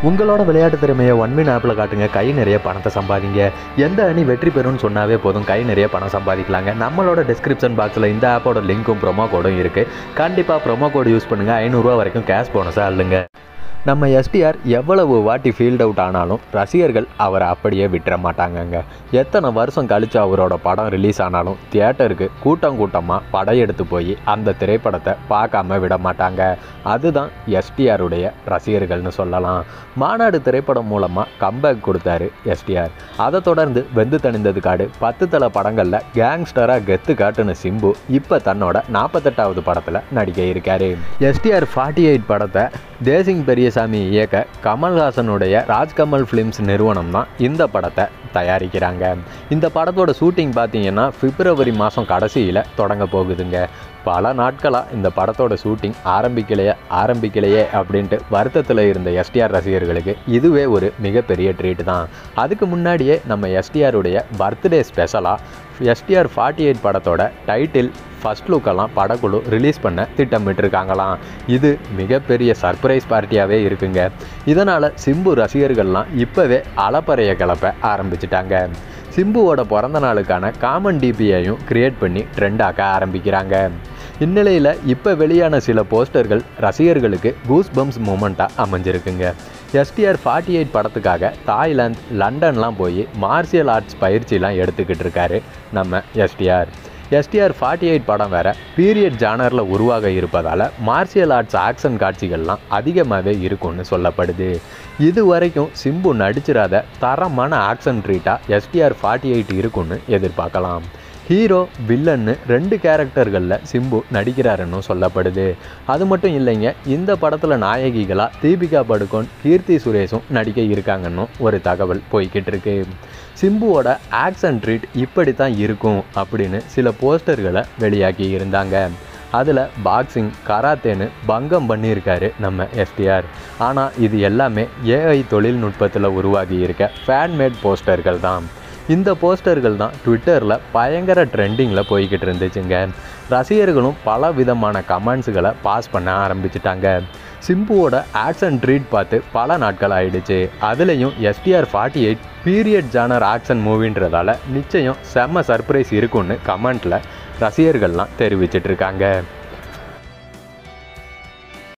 உங்களோட விளையாட்டு திறமையை ஒன்மின் ஆப்பில் காட்டுங்க கை நிறைய பணத்தை சம்பாதிங்க எந்த அணி வெற்றி பெறும்னு சொன்னாவே போதும் கை நிறைய பணம் சம்பாதிக்கலாங்க நம்மளோட டிஸ்கிரிப்ஷன் பாக்ஸில் இந்த ஆப்போட லிங்க்கும் ப்ரோமோ கோடும் இருக்குது கண்டிப்பாக ப்ரோமோ கோடு யூஸ் பண்ணுங்கள் ஐநூறுரூவா வரைக்கும் கேஷ் போனஸாக அள்ளுங்க நம்ம எஸ்டிஆர் எவ்வளவு வாட்டி ஃபீல்ட் அவுட் ஆனாலும் ரசிகர்கள் அவரை அப்படியே விட்டுற மாட்டாங்கங்க எத்தனை வருஷம் கழிச்சு அவரோட படம் ரிலீஸ் ஆனாலும் தியேட்டருக்கு கூட்டம் கூட்டமாக படையெடுத்து போய் அந்த திரைப்படத்தை பார்க்காம விட மாட்டாங்க அதுதான் எஸ்டிஆருடைய ரசிகர்கள்னு சொல்லலாம் மாநாடு திரைப்படம் மூலமாக கம்பேக் கொடுத்தாரு எஸ்டிஆர் அதை தொடர்ந்து வெந்து தணிந்தது காடு பத்து தலை படங்களில் கேங்ஸ்டராக கெத்து காட்டுன சிம்பு இப்போ தன்னோட நாற்பத்தெட்டாவது படத்தில் நடிக்க இருக்காரு எஸ்டிஆர் ஃபார்ட்டி எயிட் படத்தை தேசிங் பெரியசாமி இயக்க கமல்ஹாசனுடைய ராஜ்கமல் ஃபிலிம்ஸ் நிறுவனம் தான் இந்த படத்தை தயாரிக்கிறாங்க இந்த படத்தோட ஷூட்டிங் பார்த்தீங்கன்னா பிப்ரவரி மாதம் கடைசியில் தொடங்க போகுதுங்க பல நாட்களாக இந்த படத்தோட ஷூட்டிங் ஆரம்பிக்கலையே ஆரம்பிக்கலையே அப்படின்ட்டு வருத்தத்தில் இருந்த எஸ்டிஆர் ரசிகர்களுக்கு இதுவே ஒரு மிகப்பெரிய ட்ரீட் தான் அதுக்கு முன்னாடியே நம்ம எஸ்டிஆருடைய பர்த்டே ஸ்பெஷலாக எஸ்டிஆர் ஃபார்ட்டி எயிட் படத்தோட டைட்டில் ஃபஸ்ட் லுக்கெல்லாம் படக்குழு ரிலீஸ் பண்ண திட்டமிட்டிருக்காங்களாம் இது மிகப்பெரிய சர்ப்ரைஸ் பார்ட்டியாகவே இருக்குங்க இதனால் சிம்பு ரசிகர்கள்லாம் இப்போவே அலப்பறைய கிளப்ப ஆரம்பிச்சிட்டாங்க சிம்புவோட பிறந்த நாளுக்கான காமன் டிபியையும் கிரியேட் பண்ணி ட்ரெண்டாக்க ஆரம்பிக்கிறாங்க இந்நிலையில் இப்போ வெளியான சில போஸ்டர்கள் ரசிகர்களுக்கு கூஸ் பம்ஸ் மூமெண்ட்டாக அமைஞ்சிருக்குங்க எஸ்டிஆர் ஃபார்ட்டி எயிட் படத்துக்காக தாய்லாந்து லண்டன்லாம் போய் மார்ஷியல் ஆர்ட்ஸ் பயிற்சிலாம் எடுத்துக்கிட்டு இருக்காரு நம்ம எஸ்டிஆர் எஸ்டிஆர் ஃபார்ட்டி எயிட் படம் வேற பீரியட் ஜானரில் உருவாக இருப்பதால் மார்ஷியல் ஆர்ட்ஸ் ஆக்ஷன் காட்சிகள்லாம் அதிகமாகவே இருக்கும்னு சொல்லப்படுது இது வரைக்கும் சிம்பு நடிச்சிராத தரமான ஆக்ஷன் ட்ரீட்டாக எஸ்டிஆர் ஃபார்ட்டி எயிட் இருக்கும்னு எதிர்பார்க்கலாம் ஹீரோ வில்லன்னு ரெண்டு கேரக்டர்களில் சிம்பு நடிக்கிறாருன்னு சொல்லப்படுது அது மட்டும் இல்லைங்க இந்த படத்தில் நாயகிகளாக தீபிகா படுகோன் கீர்த்தி சுரேஷும் நடிக்க இருக்காங்கன்னு ஒரு தகவல் போய்கிட்டு இருக்கு சிம்புவோட ஆக்ஷன் ட்ரீட் இப்படி தான் இருக்கும் அப்படின்னு சில போஸ்டர்களை வெளியாக்கி இருந்தாங்க அதில் பாக்ஸிங் கராத்தேன்னு பங்கம் பண்ணியிருக்காரு நம்ம எஸ்டிஆர் ஆனால் இது எல்லாமே ஏஐ தொழில்நுட்பத்தில் உருவாகி இருக்க ஃபேன்மேட் போஸ்டர்கள் தான் இந்த போஸ்டர்கள் தான் ட்விட்டரில் பயங்கர ட்ரெண்டிங்கில் போய்கிட்டு இருந்துச்சுங்க ரசிகர்களும் பல விதமான கமெண்ட்ஸுகளை பாஸ் பண்ண ஆரம்பிச்சிட்டாங்க சிம்புவோட ஆக்ஷன் ட்ரீட் பார்த்து பல நாட்கள் ஆயிடுச்சு அதுலேயும் STR forty eight period genre action மூவின்றதால நிச்சயம் செம்ம சர்ப்ரைஸ் இருக்கும்னு கமெண்ட்டில் ரசிகர்கள்லாம் தெரிவிச்சிட்டு இருக்காங்க